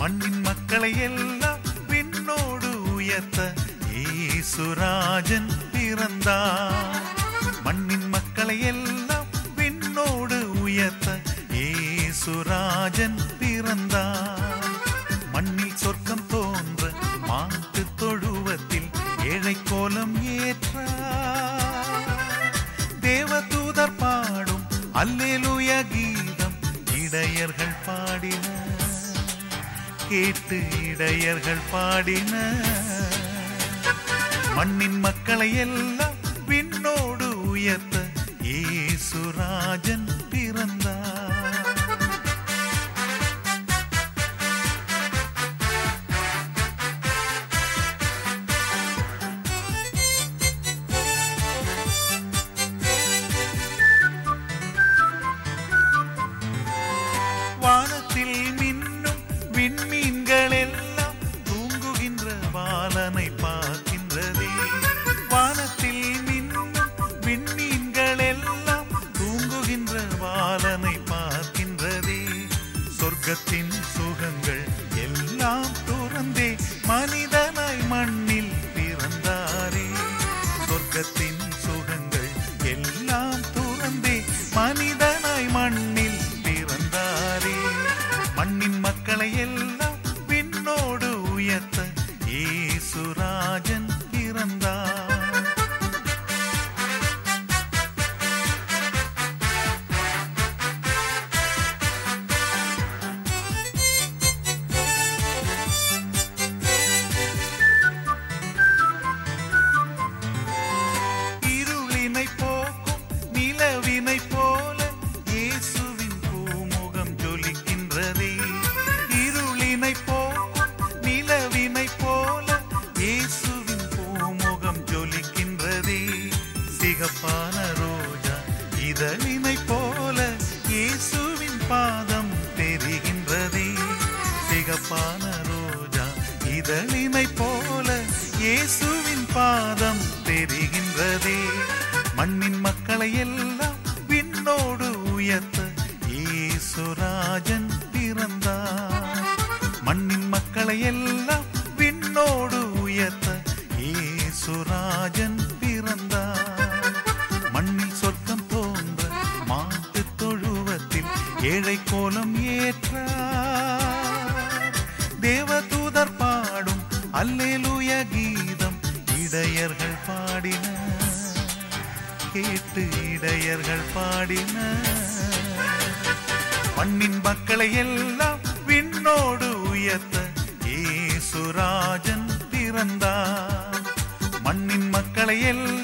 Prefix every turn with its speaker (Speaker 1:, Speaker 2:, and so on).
Speaker 1: மண்ணின் மக்களை எல்லாம் விண்ணோடு உயர்த்த ஏசுராஜன் பிறந்தார் மண்ணின் மக்களை எல்லாம் விண்ணோடு உயர்த்த ஏசுராஜன் பிறந்தார் மண்ணில் சொர்க்கம் தோன்ற மாட்டு தொழுவத்தில் ஏழை கோலம் ஏற்றார் தேவதூதர் பாடும் அல்லேலூய கீதம் இடையர்கள் பாடின கேட்டு இடையர்கள் பாடின மண்ணின் மக்களை எல்லாம் விண்ணோடு உயர்த்த ஏசுராஜன் பிறந்தார் வானத்தில் மின்னும் விண்மீன்கள் எல்லாம் தூங்குகின்ற பாலனை பார்க்கின்றதே வானத்தில் மின்னும் விண்மீன்கள் எல்லாம் தூங்குகின்ற பாலனை பார்க்கின்றதே சொர்க்கத்தின் சுகங்கள் எல்லாம் துறந்தே மனிதனாய் மண்ணில் பிறந்தாரே சொர்க்கத்தின் சுகங்கள் எல்லாம் துறந்தே மனிதனாய் மண்ணில் பிறந்தாரே மண்ணின் மக்களை எல்லாம் விண்ணோடு உயர்த்த ஏசுராஜன் பிறந்தார் இருளினை போக்கும் நிலவினை போல இயேசுவின் பூமுகம் ஜொலிக்கின்றதே இருளினை போக்கும் நிலவினை போல இயேசுவின் பூமுகம் ஜொலிக்கின்றதே சிகப்பான ரோஜா இதழினை போல இயேசுவின் பாதம் தெரிகின்றதே சிகப்பான ரோஜா இதழினை போல இயேசுவின் பாதம் தெரிகின்றதே மண்ணின் மக்களை எல்லாம் விண்ணோடு உயர்த்த ஏசுராஜன் பிறந்தார் மண்ணின் மக்களை எல்லாம் விண்ணோடு உயர்த்த ஏசுராஜன் பிறந்தார் மண்ணில் சொர்க்கம் தோன்ற மாட்டு தொழுவத்தில் ஏழை கோலம் ஏற்றார் தேவதூதர் பாடும் அல்லேலூய கீதம் இடையர்கள் பாடின கேட்டு இடையர்கள் பாடின மண்ணின் மக்களை எல்லாம் விண்ணோடு உயர்த்த ஏசுராஜன் பிறந்தார் மண்ணின் மக்களை எல்லாம்